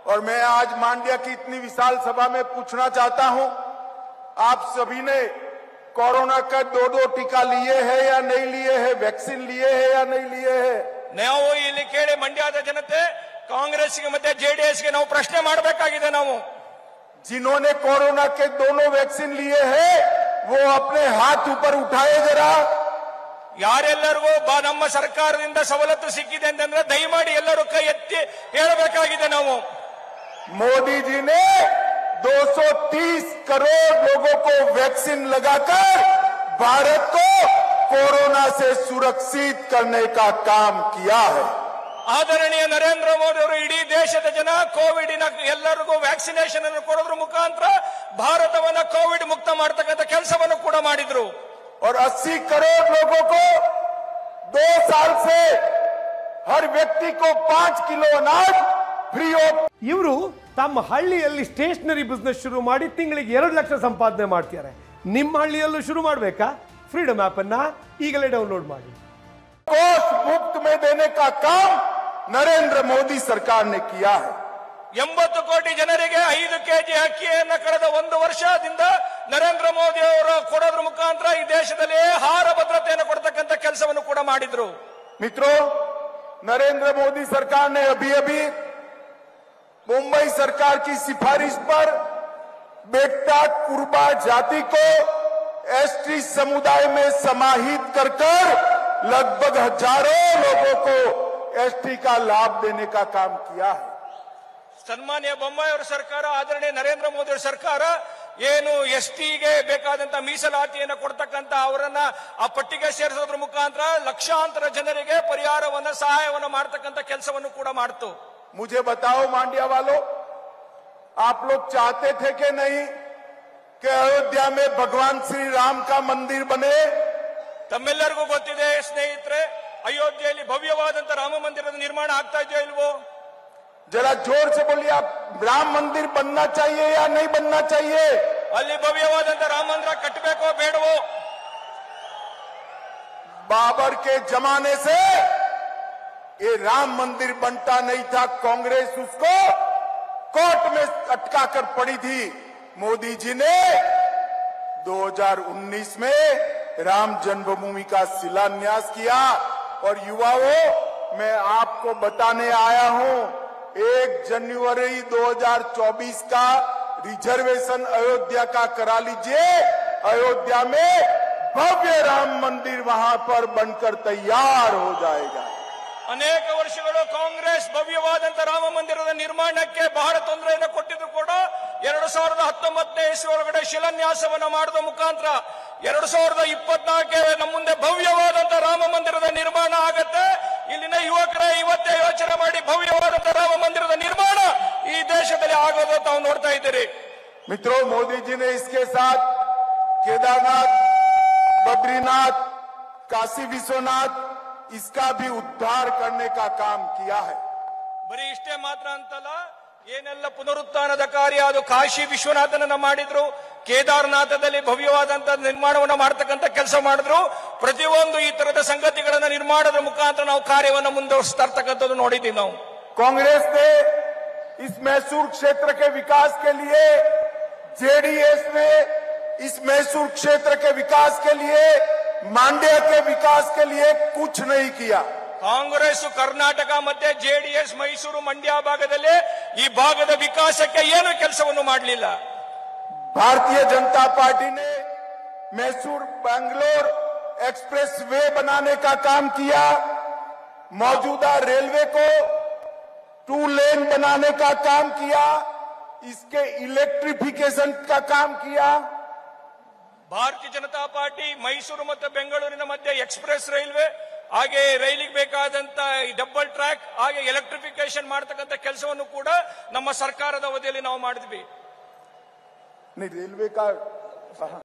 और मैं आज मांड्या की इतनी विशाल सभा में पूछना चाहता हूं आप सभी ने कोरोना का दो दो टीका लिए हैं या नहीं लिए हैं वैक्सीन लिए हैं या नहीं लिए हैं ನಾವು ಇಲ್ಲಿ ಕೇಳಿ ಮಂಡ್ಯದ ಜನತೆ ಕಾಂಗ್ರೆಸ್ಗೆ ಮತ್ತೆ ಜೆಡಿಎಸ್ಗೆ ನಾವು ಪ್ರಶ್ನೆ ಮಾಡಬೇಕಾಗಿದೆ ನಾವು जिन्होंने कोरोना के दोनों वैक्सीन लिए हैं वो अपने हाथ ऊपर उठाए जरा ಯಾರೆಲ್ಲರಿಗೂ ಬ- ನಮ್ಮ ಸರ್ಕಾರದಿಂದ ಸವಲತ್ತು ಸಿಕ್ಕಿದೆ ಅಂತಂದ್ರೆ ದಯಮಾಡಿ ಎಲ್ಲರೂ ಕೈ ಎತ್ತಿ ಹೇಳಬೇಕಾಗಿದೆ ನಾವು मोदी जी ने 230 करोड़ लोगों को वैक्सीन लगाकर भारत को कोरोना से सुरक्षित करने का काम किया है ಆದರಣೀಯ ನರೇಂದ್ರ ಮೋದಿ ಅವರು ಇಡೀ ದೇಶದ ಜನ ಕೋವಿಡ್ ಎಲ್ಲರಿಗೂ ವ್ಯಾಕ್ಸಿನೇಷನ್ ಅನ್ನು ಕೊಡೋದ್ರ ಮುಖಾಂತರ ಭಾರತವನ್ನ ಕೋವಿಡ್ ಮುಕ್ತ ಮಾಡತಕ್ಕಂಥ ಕೆಲಸವನ್ನು ಕೂಡ ಮಾಡಿದ್ರು और 80 करोड़ लोगों को दो साल से हर व्यक्ति को पांच किलो अनाज फ्री ऑफ ಇವರು ತಮ್ಮ ಹಳ್ಳಿಯಲ್ಲಿ ಸ್ಟೇಷನರಿ ಬಿಸ್ನೆಸ್ ಶುರು ಮಾಡಿ ತಿಂಗಳಿಗೆ ಎರಡು ಲಕ್ಷ ಸಂಪಾದನೆ ಮಾಡ್ತಿದ್ದಾರೆ ನಿಮ್ಮ ಹಳ್ಳಿಯಲ್ಲೂ ಶುರು ಮಾಡಬೇಕಾ ಫ್ರೀಡಮ್ ಆ್ಯಪನ್ನು ಈಗಲೇ ಡೌನ್ಲೋಡ್ ಮಾಡಿ कोष मुफ्त में देने का काम नरेंद्र मोदी सरकार ने किया है ಎಂಬತ್ತು ಕೋಟಿ ಜನರಿಗೆ ಐದು ಕೆಜಿ ಅಕ್ಕಿಯನ್ನ ಕಳೆದ ಒಂದು ವರ್ಷದಿಂದ ನರೇಂದ್ರ ಮೋದಿ ಅವರು ಕೊಡೋದ್ರ ಮುಖಾಂತರ ಈ ದೇಶದಲ್ಲಿ ಆಹಾರ ಭದ್ರತೆಯನ್ನು ಕೊಡ್ತಕ್ಕಂಥ ಕೆಲಸವನ್ನು ಕೂಡ ಮಾಡಿದ್ರು मित्रों नरेंद्र मोदी सरकार ने अभी अभी मुंबई सरकार की सिफारिश पर बेटा कुर्बा जाति को एसटी समुदाय में समाहित कर कर लगभग हजारों लोगों को एसटी का लाभ देने का काम किया है ಸನ್ಮಾನ್ಯ ಬೊಮ್ಮಾಯಿ ಅವರ ಸರ್ಕಾರ ಆದರಣೀಯ ನರೇಂದ್ರ ಮೋದಿ ಅವರ ಸರ್ಕಾರ ಏನು ಎಸ್ ಟಿಗೆ ಬೇಕಾದಂತ ಮೀಸಲಾತಿಯನ್ನು ಕೊಡ್ತಕ್ಕಂತ ಅವರನ್ನ ಆ ಪಟ್ಟಿಗೆ ಸೇರಿಸೋದ್ರ ಮುಖಾಂತರ ಲಕ್ಷಾಂತರ ಜನರಿಗೆ ಪರಿಹಾರವನ್ನ ಸಹಾಯವನ್ನ ಮಾಡ್ತಕ್ಕಂಥ ಕೆಲಸವನ್ನು ಕೂಡ ಮಾಡ್ತು मुझे बताओ मांडिया वालों आप लोग चाहते थे कि नहीं कि अयोध्या में भगवान श्री राम का मंदिर बने ತಮ್ಮೆಲ್ಲರಿಗೂ ಗೊತ್ತಿದೆ ಸ್ನೇಹಿತರೆ ಅಯೋಧ್ಯೆಯಲ್ಲಿ ಭವ್ಯವಾದಂತ ರಾಮ ಮಂದಿರದ ನಿರ್ಮಾಣ ಆಗ್ತಾ ಇದೆಯೋ ಇಲ್ವೋ जरा जोर से बोलिए आप राम मंदिर बनना चाहिए या नहीं बनना चाहिए ಅಲ್ಲಿ ಭವ್ಯವಾದಂತ ರಾಮ ಮಂದಿರ ಕಟ್ಟಬೇಕೋ ಬೇಡವೋ बाबर के जमाने से ये राम मंदिर बनता नहीं था कांग्रेस उसको कोर्ट में अटका कर पड़ी थी मोदी जी ने 2019 में राम जन्मभूमि का शिलान्यास किया और युवाओं मैं आपको बताने आया हूं एक जनवरी 2024 का रिजर्वेशन अयोध्या का करा लीजिए अयोध्या में भव्य राम मंदिर वहां पर बनकर तैयार हो जाएगा ಅನೇಕ ವರ್ಷಗಳು ಕಾಂಗ್ರೆಸ್ ಭವ್ಯವಾದಂತ ರಾಮ ಮಂದಿರದ ನಿರ್ಮಾಣಕ್ಕೆ ಬಹಳ ತೊಂದರೆಯನ್ನು ಕೊಟ್ಟಿದ್ರು ಕೂಡ ಎರಡು ಸಾವಿರದ ಹತ್ತೊಂಬತ್ತನೇ ಇಸ್ವಿ ಒಳಗಡೆ ಶಿಲಾನ್ಯಾಸವನ್ನ ಮಾಡುವ ಮುಖಾಂತರ ಎರಡು ಸಾವಿರದ ಇಪ್ಪತ್ನಾಲ್ಕೇ ನಮ್ಮ ಮುಂದೆ ಭವ್ಯವಾದಂತ ರಾಮ ಮಂದಿರದ ನಿರ್ಮಾಣ ಆಗತ್ತೆ ಇಲ್ಲಿನ ಯುವಕರೇ ಇವತ್ತೇ ಯೋಚನೆ ಮಾಡಿ ಭವ್ಯವಾದಂತ ರಾಮ ಮಂದಿರದ ನಿರ್ಮಾಣ ಈ ದೇಶದಲ್ಲಿ ಆಗೋದು ತಾವು ನೋಡ್ತಾ ಇದ್ದೀರಿ मित्रों मोदी जी ने इसके साथ केदारनाथ बद्रीनाथ काशी विश्वनाथ इसका भी उद्धार करने का काम किया है ಬರೀ ಇಷ್ಟೇ ಮಾತ್ರ ಅಂತಲ್ಲ ಏನೆಲ್ಲ ಪುನರುತ್ಥಾನದ ಕಾರ್ಯ ಅದು ಕಾಶಿ ವಿಶ್ವನಾಥನನ್ನ ಮಾಡಿದ್ರು ಕೇದಾರನಾಥದಲ್ಲಿ ಭವ್ಯವಾದಂತ ನಿರ್ಮಾಣವನ್ನ ಮಾಡ್ತಕ್ಕಂಥ ಕೆಲಸ ಮಾಡಿದ್ರು ಪ್ರತಿಯೊಂದು ಈ ತರದ ಸಂಗತಿಗಳನ್ನ ನಿರ್ಮಾಣದ ಮುಖಾಂತರ ನಾವು ಕಾರ್ಯವನ್ನ ಮುಂದುವರಿಸ್ತಾ ಇರ್ತಕ್ಕಂಥದ್ದು ನೋಡಿದ್ದೀವಿ ನಾವು कांग्रेस ने इस मैसूर क्षेत्र के विकास के लिए जेडीएस ने इस मैसूर क्षेत्र के विकास के लिए मांड्या के विकास के लिए कुछ नहीं किया ಕಾಂಗ್ರೆಸ್ ಕರ್ನಾಟಕ ಮತ್ತೆ ಜೆಡಿಎಸ್ ಮೈಸೂರು ಮಂಡ್ಯ ಭಾಗದಲ್ಲಿ ಈ ಭಾಗದ ವಿಕಾಸಕ್ಕೆ ಏನು ಕೆಲಸವನ್ನು ಮಾಡಲಿಲ್ಲ भारतीय जनता पार्टी ने मैसूर बैंगलोर एक्सप्रेस वे बनाने का काम किया मौजूदा रेलवे को टू लेन बनाने का काम किया इसके इलेक्ट्रिफिकेशन का काम किया ಭಾರತೀಯ ಜನತಾ ಪಾರ್ಟಿ ಮೈಸೂರು ಮತ್ತು ಬೆಂಗಳೂರಿನ ಮಧ್ಯೆ ಎಕ್ಸ್ಪ್ರೆಸ್ ರೈಲ್ವೆ ಹಾಗೆ ರೈಲಿಗೆ ಬೇಕಾದಂತ ಈ ಡಬಲ್ ಟ್ರ್ಯಾಕ್ ಹಾಗೆ ಎಲೆಕ್ಟ್ರಿಫಿಕೇಶನ್ ಮಾಡತಕ್ಕಂಥ ಕೆಲಸವನ್ನು ಕೂಡ ನಮ್ಮ ಸರ್ಕಾರದ ಅವಧಿಯಲ್ಲಿ ನಾವು ಮಾಡಿದ್ವಿ नहीं रेलवे का